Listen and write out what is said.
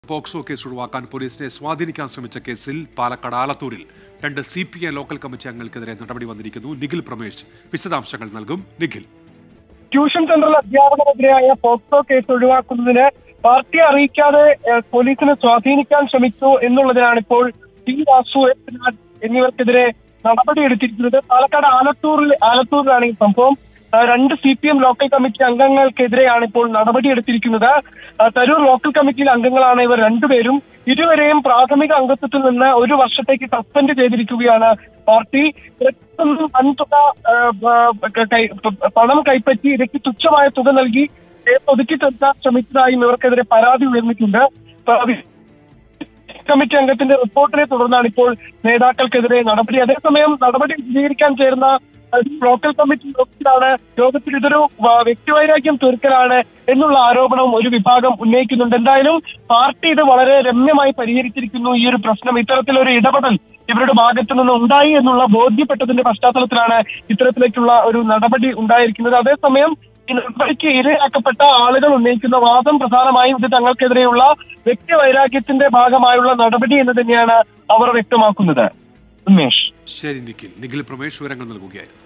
POCSO case ഒഴിവാക്കാൻ പോലീസിനെ സ്വാധീനിക്കാൻ ശ്രമിച്ച കേസിൽ പാലക്കാട് ആലത്തൂരിൽ രണ്ട് C P I local committee അംഗങ്ങൾക്കെതിരെ നടപടി വന്നിരിക്കുന്നു നിഖിൽ പ്രമേഷ് വിശദാംശങ്ങൾ നൽകും നിഖിൽ ട്യൂഷൻ സെന്ററിൽ അധ്യാപകനെതിരായ പോക്സോ കേസ് ഒഴിവാക്കുന്നതിന് പാർട്ടിയെ അറിയിക്കാതെ ഏഹ്, പോലീസിനെ സ്വാധീനിക്കാൻ ശ്രമിച്ചു എന്നുള്ളതിനാണ് ഇപ്പോൾ ടി വാസു എസ് നാഥ് എന്നിവർക്കെതിരെ നടപടിയെടുത്തിരിക്കുന്നത് പാലക്കാട് ആലത്തൂരിൽ ആലത്തൂരിലാണ് ഈ സംഭവം ആ, രണ്ട് C P M local committee അംഗങ്ങൾക്കെതിരെയാണ് ഇപ്പോൾ നടപടിയെടുത്തിരിക്കുന്നത് ആ, തരൂർ ലോക്കൽ കമ്മിറ്റിയിലെ അംഗങ്ങളാണ് ഇവർ രണ്ടുപേരും ഇരുവരെയും പ്രാഥമിക അംഗത്വത്തിൽ നിന്ന് ഒരു വർഷത്തേക്ക് സസ്പെൻഡ് ചെയ്തിരിക്കുകയാണ് പാർട്ടി ഇവർക്കൊന്നും വൻതുക ആ, ആ, കൈ- പണം കൈപ്പറ്റി ഇരയ്ക്ക് തുച്ഛമായ തുക നൽകി കേസ് ഒതുക്കി തീർക്കാൻ ശ്രമിച്ചതായും ഇവർക്കെതിരെ പരാതി ഉയർന്നിട്ടുണ്ട് പരാതി- കമ്മിറ്റി അംഗത്തിന്റെ റിപ്പോർട്ടിനെ തുടർന്നാണ് ഇപ്പോൾ നേതാക്കൾക്കെതിരെ നടപടി അതേസമയം നടപടി വിശദീകരിക്കാൻ ചേർന്ന അഹ്, ലോക്കൽ കമ്മിറ്റി യോഗത്തിലാണ് യോഗത്തിൽ ഇതൊരു വ- വ്യക്തിവൈരാഗ്യം തീർക്കലാണ് എന്നുള്ള ആരോപണം ഒരു വിഭാഗം ഉന്നയിക്കുന്നുണ്ട് എന്തായാലും പാർട്ടി ഇത് വളരെ രമ്യമായി പരിഹരിച്ചിരിക്കുന്നു ഈ ഒരു പ്രശ്നം ഇത്തരത്തിലൊരു ഇടപെടൽ ഇവരുടെ ഭാഗത്തു നിന്ന് ഉണ്ടായി എന്നുള്ള ബോധ്യപ്പെട്ടതിന്റെ പശ്ചാത്തലത്തിലാണ് ഇത്തരത്തിലേക്കുള്ള ഒരു നടപടി ഉണ്ടായിരിക്കുന്നത് അതേസമയം ഈ നടപടിക്ക് ഇരയാക്കപ്പെട്ട ആളുകൾ ഉന്നയിക്കുന്ന വാദം പ്രധാനമായും ഇത് തങ്ങൾക്കെതിരെയുള്ള വ്യക്തിവൈരാഗ്യത്തിന്റെ ഭാഗമായുള്ള നടപടി എന്ന് തന്നെയാണ് അവർ വ്യക്തമാക്കുന്നത് ഉന്മേഷ് ശരി നിഖിൽ നിഖിൽ പ്രമേഷ് വിവരങ്ങൾ നൽകുകയായിരുന്നു